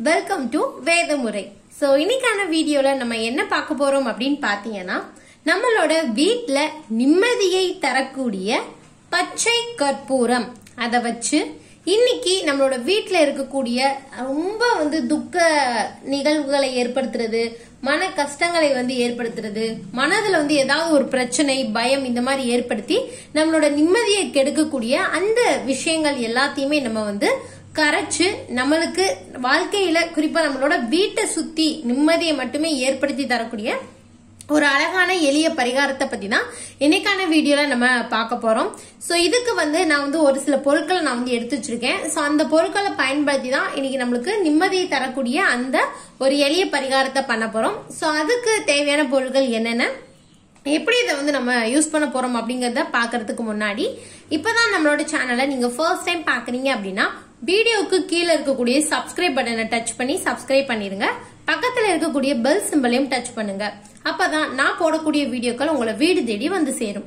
welcome to வேதமுறை so இன்னைக்கான வீடியோல நம்ம என்ன பார்க்க போறோம் அப்படின்னு பார்த்தீங்கன்னா நம்மளோட வீட்ல நிம்மதியை தரக்கூடிய பச்சை கற்பூரம் அதை வச்சு இன்னைக்கு நம்மளோட வீட்ல இருக்கக்கூடிய ரொம்ப வந்து துக்க நிகழ்வுகளை ஏற்படுத்துறது மன கஷ்டங்களை வந்து ஏற்படுத்துறது மனதுல வந்து ஏதாவது ஒரு பிரச்சனை பயம் இந்த மாதிரி ஏற்படுத்தி நம்மளோட நிம்மதியை கெடுக்கக்கூடிய அந்த விஷயங்கள் எல்லாத்தையுமே நம்ம வந்து கரைச்சு நம்மளுக்கு வாழ்க்கையில குறிப்பா நம்மளோட வீட்டை சுத்தி நிம்மதியை மட்டுமே ஏற்படுத்தி தரக்கூடிய ஒரு அழகான எளிய பரிகாரத்தை பத்தி தான் இன்னைக்கான வீடியோல நம்ம பார்க்க போறோம் சோ இதுக்கு வந்து நான் வந்து ஒரு சில பொருட்களை நான் வந்து எடுத்து வச்சிருக்கேன் சோ அந்த பொருட்களை பயன்படுத்தி தான் இன்னைக்கு நம்மளுக்கு நிம்மதியை தரக்கூடிய அந்த ஒரு எளிய பரிகாரத்தை பண்ண போறோம் சோ அதுக்கு தேவையான பொருட்கள் என்னென்ன எப்படி இதை வந்து நம்ம யூஸ் பண்ண போறோம் அப்படிங்கறத பாக்குறதுக்கு முன்னாடி இப்பதான் நம்மளோட சேனலை நீங்க ஃபர்ஸ்ட் டைம் பாக்குறீங்க அப்படின்னா வீடியோவுக்கு கீழே இருக்கக்கூடிய சப்ஸ்கிரைப் பட்டனை டச் பண்ணி சப்ஸ்கிரைப் பண்ணிருங்க பக்கத்துல இருக்கக்கூடிய பெல் சிம்பலையும் டச் பண்ணுங்க அப்பதான் நான் போடக்கூடிய வீடியோக்கள் உங்களை வீடு தேடி வந்து சேரும்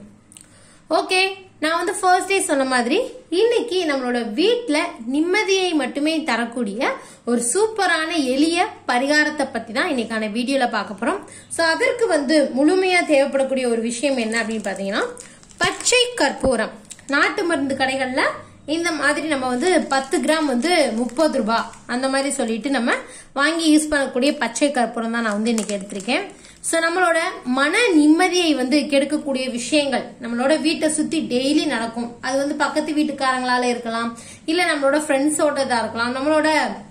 ஓகே நான் வந்து ஃபர்ஸ்ட் டே சொன்ன மாதிரி இன்னைக்கு நம்மளோட வீட்ல நிம்மதியை மட்டுமே தரக்கூடிய ஒரு சூப்பரான எளிய பரிகாரத்தை பத்தி தான் இன்னைக்கான வீடியோல பார்க்க போறோம் சோ அதற்கு வந்து முழுமையா தேவைப்படக்கூடிய ஒரு விஷயம் என்ன அப்படின்னு பாத்தீங்கன்னா பச்சை கற்பூரம் நாட்டு மருந்து கடைகள்ல இந்த மாதிரி நம்ம வந்து பத்து கிராம் வந்து முப்பது ரூபாய் அந்த மாதிரி சொல்லிட்டு நம்ம வாங்கி யூஸ் பண்ணக்கூடிய பச்சை கற்பூரம் தான் நான் வந்து இன்னைக்கு எடுத்திருக்கேன் ஸோ நம்மளோட மன நிம்மதியை வந்து கெடுக்கக்கூடிய விஷயங்கள் நம்மளோட வீட்டை சுத்தி டெய்லி நடக்கும் அது வந்து பக்கத்து வீட்டுக்காரங்களால இருக்கலாம் இல்ல நம்மளோட ஃப்ரெண்ட்ஸோட இருக்கலாம் நம்மளோட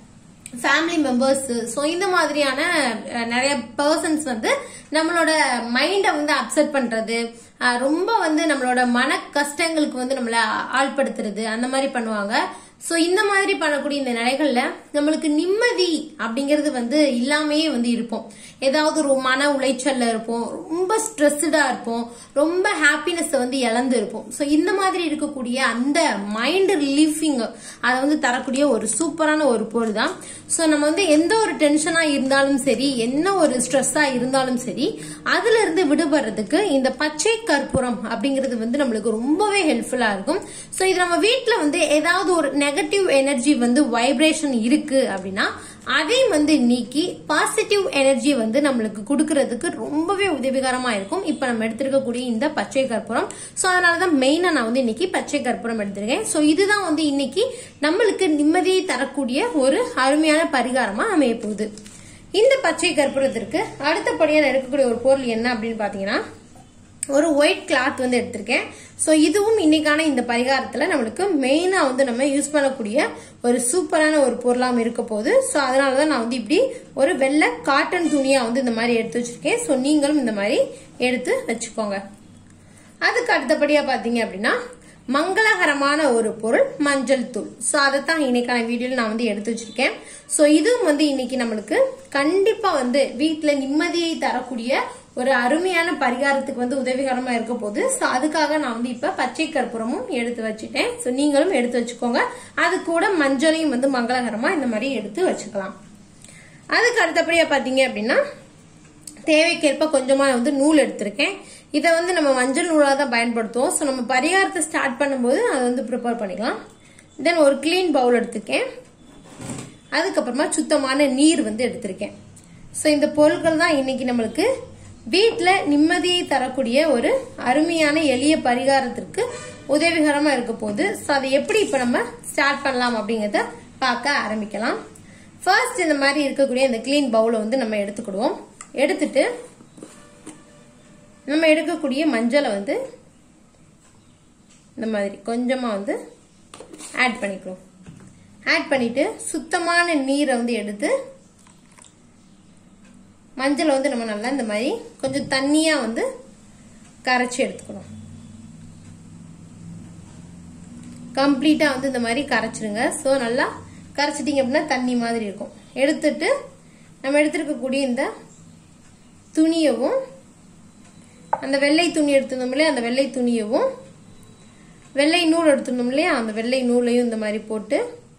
ஃபேமிலி மெம்பர்ஸ் ஸோ இந்த மாதிரியான அஹ், நிறைய பர்சன்ஸ் வந்து நம்மளோட மைண்டை வந்து அப்செட் பண்றது அஹ், ரொம்ப வந்து நம்மளோட மன கஷ்டங்களுக்கு வந்து நம்மள ஆள்படுத்துறது அந்த மாதிரி பண்ணுவாங்க ஸோ இந்த மாதிரி பண்ணக்கூடிய இந்த நிலைகள்ல நம்மளுக்கு நிம்மதி அப்படிங்கிறது வந்து இல்லாமையே வந்து இருப்போம் ஏதாவது ஒரு மன உளைச்சல்ல இருப்போம் ரொம்ப ஸ்ட்ரெஸ்டா இருப்போம் ரொம்ப ஹாப்பினஸ் வந்து இழந்து இருப்போம் ஸோ இந்த மாதிரி இருக்கக்கூடிய அந்த மைண்ட் ரிலீஃபிங் அதை வந்து தரக்கூடிய ஒரு சூப்பரான ஒரு பொருள் தான் ஸோ நம்ம வந்து எந்த ஒரு டென்ஷனா இருந்தாலும் சரி என்ன ஒரு ஸ்ட்ரெஸ்ஸா இருந்தாலும் சரி அதுல இருந்து விடுபடுறதுக்கு இந்த பச்சை கற்பூரம் அப்படிங்கிறது வந்து நம்மளுக்கு ரொம்பவே ஹெல்ப்ஃபுல்லா இருக்கும் ஸோ இது நம்ம வீட்டில் வந்து ஏதாவது ஒரு நெகட்டிவ் எனர்ஜி வந்து வைப்ரேஷன் இருக்கு அப்படின்னா அதை வந்து நீக்கி பாசிட்டிவ் எனர்ஜி வந்து நம்மளுக்கு கொடுக்கறதுக்கு ரொம்பவே உதவிகரமா இருக்கும் இப்ப நம்ம எடுத்திருக்கக்கூடிய இந்த பச்சை கற்பூரம் சோ அதனாலதான் மெயினா நான் வந்து இன்னைக்கு பச்சை கற்பூரம் எடுத்திருக்கேன் சோ இதுதான் வந்து இன்னைக்கு நம்மளுக்கு நிம்மதியை தரக்கூடிய ஒரு அருமையான பரிகாரமா அமைய போகுது இந்த பச்சை கற்பூரத்திற்கு அடுத்தபடியா நான் எடுக்கக்கூடிய ஒரு பொருள் என்ன அப்படின்னு பாத்தீங்கன்னா ஒரு ஒயிட் கிளாத் வந்து எடுத்திருக்கேன் ஸோ இதுவும் இன்னைக்கான இந்த பரிகாரத்தில் நம்மளுக்கு மெயினாக வந்து நம்ம யூஸ் பண்ணக்கூடிய ஒரு சூப்பரான ஒரு பொருளாக இருக்க போகுது ஸோ அதனால தான் நான் வந்து இப்படி ஒரு வெள்ளை காட்டன் துணியாக வந்து இந்த மாதிரி எடுத்து வச்சிருக்கேன் ஸோ நீங்களும் இந்த மாதிரி எடுத்து வச்சுக்கோங்க அதுக்கு அடுத்தபடியாக பார்த்தீங்க அப்படின்னா மங்களகரமான ஒரு பொருள் மஞ்சள் தூள் ஸோ அதைத்தான் இன்னைக்கான வீடியோவில் நான் வந்து எடுத்து வச்சிருக்கேன் ஸோ இதுவும் வந்து இன்னைக்கு நம்மளுக்கு கண்டிப்பாக வந்து வீட்டில் நிம்மதியை தரக்கூடிய ஒரு அருமையான பரிகாரத்துக்கு வந்து உதவிகரமா இருக்க போகுது ஸோ அதுக்காக நான் வந்து இப்ப பச்சை கற்பூரமும் எடுத்து வச்சுட்டேன் ஸோ நீங்களும் எடுத்து வச்சுக்கோங்க அது கூட மஞ்சளையும் வந்து மங்களகரமா இந்த மாதிரி எடுத்து வச்சுக்கலாம் அதுக்கு அடுத்தபடியா பாத்தீங்க அப்படின்னா தேவைக்கேற்ப கொஞ்சமா வந்து நூல் எடுத்திருக்கேன் இதை வந்து நம்ம மஞ்சள் நூலாக தான் பயன்படுத்துவோம் ஸோ நம்ம பரிகாரத்தை ஸ்டார்ட் பண்ணும்போது அதை வந்து ப்ரிப்பேர் பண்ணிக்கலாம் தென் ஒரு க்ளீன் பவுல் எடுத்திருக்கேன் அதுக்கப்புறமா சுத்தமான நீர் வந்து எடுத்திருக்கேன் ஸோ இந்த பொருட்கள் தான் இன்னைக்கு நம்மளுக்கு வீட்டில் நிம்மதியை தரக்கூடிய ஒரு அருமையான எளிய பரிகாரத்திற்கு உதவிகரமா இருக்க போகுது ஸோ அதை எப்படி இப்போ நம்ம ஸ்டார்ட் பண்ணலாம் அப்படிங்கிறத பார்க்க ஆரம்பிக்கலாம் ஃபர்ஸ்ட் இந்த மாதிரி இருக்கக்கூடிய இந்த க்ளீன் பவுலை வந்து நம்ம எடுத்துக்கிடுவோம் எடுத்துட்டு நம்ம எடுக்கக்கூடிய மஞ்சளை வந்து இந்த மாதிரி கொஞ்சமா வந்து ஆட் பண்ணிக்கிறோம் ஆட் பண்ணிட்டு சுத்தமான நீரை வந்து எடுத்து மஞ்சளை வந்து நம்ம நல்லா இந்த மாதிரி கொஞ்சம் தண்ணியா வந்து கரைச்சி எடுத்துக்கணும் கம்ப்ளீட்டா வந்து இந்த மாதிரி கரைச்சிருங்க ஸோ நல்லா கரைச்சிட்டீங்க அப்படின்னா தண்ணி மாதிரி இருக்கும் எடுத்துட்டு நம்ம எடுத்திருக்கக்கூடிய இந்த துணியவும் அந்த வெள்ளை துணி எடுத்திருந்தோம் இல்லையா அந்த வெள்ளை துணியவும் வெள்ளை நூல் எடுத்திருந்தோம் இல்லையா அந்த வெள்ளை நூலையும் இந்த மாதிரி போட்டு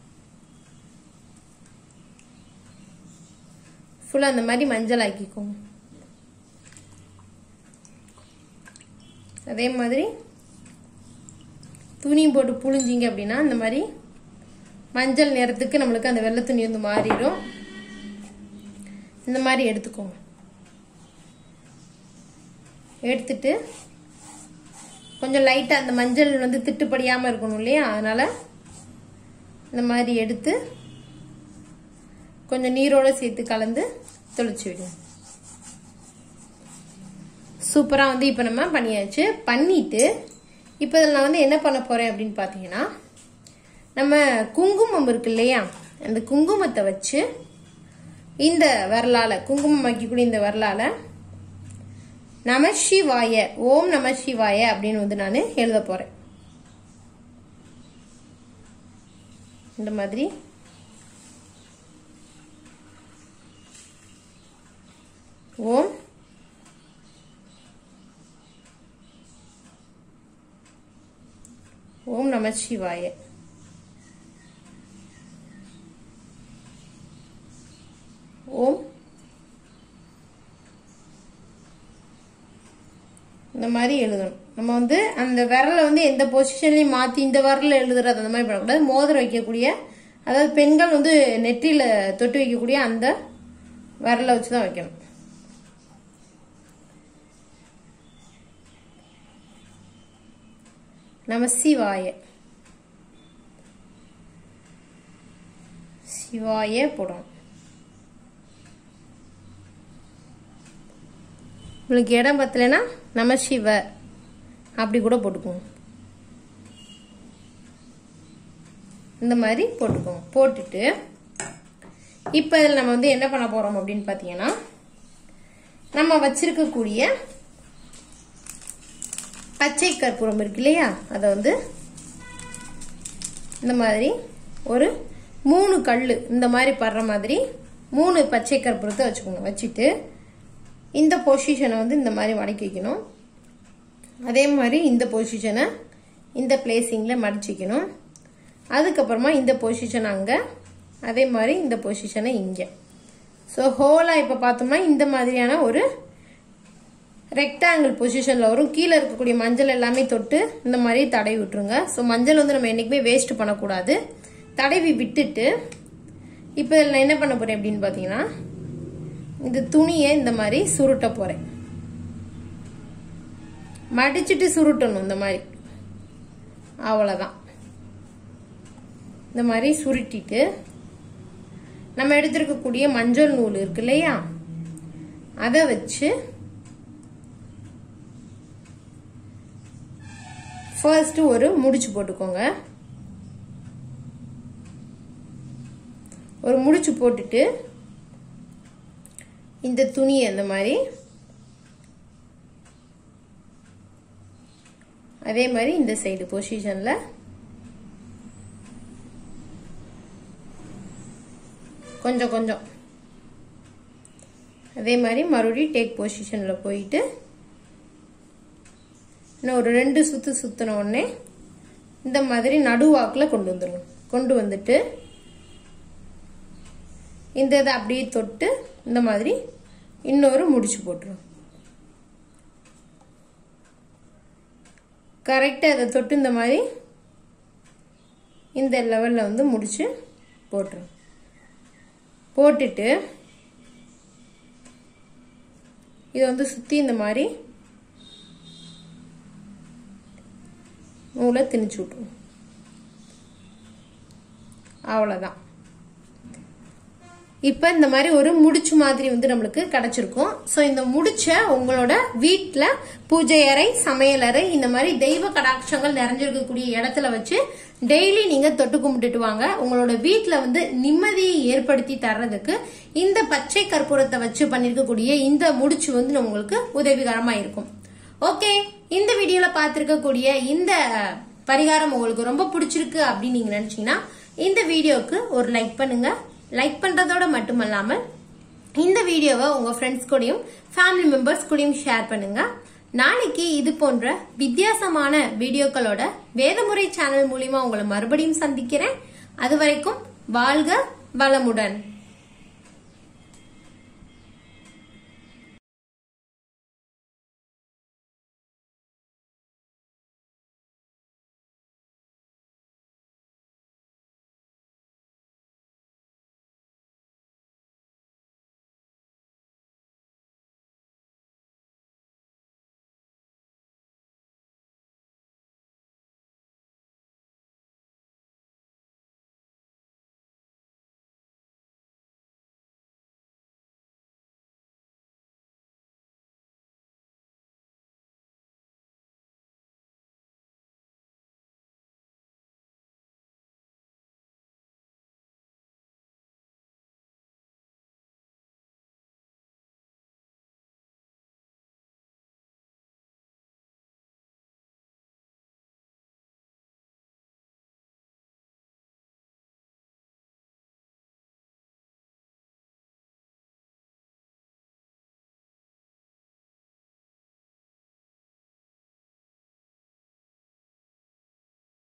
ஃபுல்லா அந்த மாதிரி மஞ்சள் ஆக்கிக்கோங்க அதே மாதிரி துணியும் போட்டு புழிஞ்சிங்க அப்படின்னா இந்த மாதிரி மஞ்சள் நிறத்துக்கு நம்மளுக்கு அந்த வெள்ளை துணி வந்து மாறிடும் இந்த மாதிரி எடுத்துக்கோங்க எடுத்துட்டு கொஞ்சம் லைட்டாக அந்த மஞ்சள் வந்து திட்டுப்படியாமல் இருக்கணும் இல்லையா அதனால இந்த மாதிரி எடுத்து கொஞ்சம் நீரோட சேர்த்து கலந்து தெளிச்சு விடுங்க சூப்பராக வந்து இப்போ நம்ம பண்ணியாச்சு பண்ணிட்டு இப்போ இதில் நான் வந்து என்ன பண்ண போகிறேன் அப்படின்னு பார்த்தீங்கன்னா நம்ம குங்குமம் இருக்கு இல்லையா அந்த குங்குமத்தை வச்சு இந்த வரலால குங்குமம் வைக்கக்கூடிய இந்த வரலால நம சிவாய ஓம் நம சிவாய அப்படின்னு வந்து நான் எழுத போறேன் இந்த மாதிரி ஓம் ஓம் நம சிவாய ஓம் இந்த மாதிரி எழுதணும் நம்ம வந்து அந்த விரலை வந்து எந்த பொசிஷன்லையும் மாற்றி இந்த விரலில் எழுதுறது அந்த மாதிரி பண்ணக்கூடாது மோதிரம் வைக்கக்கூடிய அதாவது பெண்கள் வந்து நெற்றியில் தொட்டு வைக்கக்கூடிய அந்த விரலை வச்சு தான் வைக்கணும் நம சிவாய சிவாய போடணும் உங்களுக்கு இடம் பத்தலைன்னா நம சிவ அப்படி கூட போட்டுக்கோங்க இந்த மாதிரி போட்டுக்கோங்க போட்டுட்டு இப்போ இதில் நம்ம வந்து என்ன பண்ண போறோம் அப்படின்னு பார்த்தீங்கன்னா நம்ம வச்சிருக்கக்கூடிய பச்சை கற்பூரம் இருக்கு இல்லையா அதை வந்து இந்த மாதிரி ஒரு மூணு கல் இந்த மாதிரி படுற மாதிரி மூணு பச்சை கற்பூரத்தை வச்சுக்கோங்க வச்சுட்டு இந்த பொசிஷனை வந்து இந்த மாதிரி மடக்கி வைக்கணும் அதே மாதிரி இந்த பொசிஷனை இந்த பிளேசிங்கில் மடிச்சிக்கணும் அதுக்கப்புறமா இந்த பொசிஷன் அங்கே அதே மாதிரி இந்த பொசிஷனை இங்கே ஸோ ஹோலாக இப்போ பார்த்தோம்னா இந்த மாதிரியான ஒரு ரெக்டாங்கிள் பொசிஷனில் வரும் கீழே இருக்கக்கூடிய மஞ்சள் எல்லாமே தொட்டு இந்த மாதிரி தடவி விட்டுருங்க ஸோ மஞ்சள் வந்து நம்ம என்றைக்குமே வேஸ்ட் பண்ணக்கூடாது தடவி விட்டுட்டு இப்போ இதில் நான் என்ன பண்ண போகிறேன் அப்படின்னு பார்த்தீங்கன்னா இந்த துணியை இந்த மாதிரி சுருட்ட போகிறேன் மடிச்சிட்டு சுருட்டணும் இந்த மாதிரி அவ்வளோதான் இந்த மாதிரி சுருட்டிட்டு நம்ம எடுத்திருக்கக்கூடிய மஞ்சள் நூல் இருக்கு இல்லையா அதை வச்சு ஃபர்ஸ்ட் ஒரு முடிச்சு போட்டுக்கோங்க ஒரு முடிச்சு போட்டுட்டு இந்த துணியை அந்த மாதிரி அதே மாதிரி இந்த சைடு பொசிஷன்ல கொஞ்சம் கொஞ்சம் அதே மாதிரி மறுபடியும் டேக் பொசிஷன்ல போயிட்டு இன்னும் ஒரு ரெண்டு சுத்து சுத்தின உடனே இந்த மாதிரி நடுவாக்கில் கொண்டு வந்துடணும் கொண்டு வந்துட்டு இந்த இதை அப்படியே தொட்டு இந்த மாதிரி இன்னொரு முடிச்சு போட்டுரும் கரெக்டாக அதை தொட்டு இந்த மாதிரி இந்த லெவலில் வந்து முடிச்சு போட்டுரும் போட்டுட்டு இதை வந்து சுற்றி இந்த மாதிரி நூலை திணிச்சு விட்ருவோம் அவ்வளோதான் இப்போ இந்த மாதிரி ஒரு முடிச்சு மாதிரி வந்து நம்மளுக்கு கிடைச்சிருக்கும் ஸோ இந்த முடிச்ச உங்களோட வீட்டில் பூஜை அறை சமையல் அறை இந்த மாதிரி தெய்வ கடாட்சங்கள் நிறைஞ்சிருக்கக்கூடிய இடத்துல வச்சு டெய்லி நீங்க தொட்டு கும்பிட்டுட்டு வாங்க உங்களோட வீட்டில் வந்து நிம்மதியை ஏற்படுத்தி தர்றதுக்கு இந்த பச்சை கற்பூரத்தை வச்சு பண்ணிருக்கக்கூடிய இந்த முடிச்சு வந்து உங்களுக்கு உதவிகரமா இருக்கும் ஓகே இந்த வீடியோல பார்த்திருக்கக்கூடிய இந்த பரிகாரம் உங்களுக்கு ரொம்ப பிடிச்சிருக்கு அப்படின்னு நீங்க நினைச்சீங்கன்னா இந்த வீடியோக்கு ஒரு லைக் பண்ணுங்க லைக் பண்றதோட மட்டுமல்லாமல் இந்த வீடியோவை உங்க ஃப்ரெண்ட்ஸ் கூடயும் ஃபேமிலி மெம்பர்ஸ் கூடயும் ஷேர் பண்ணுங்க நாளைக்கு இது போன்ற வித்தியாசமான வீடியோக்களோட வேதமுறை சேனல் மூலியமா உங்களை மறுபடியும் சந்திக்கிறேன் அது வரைக்கும் வாழ்க வளமுடன்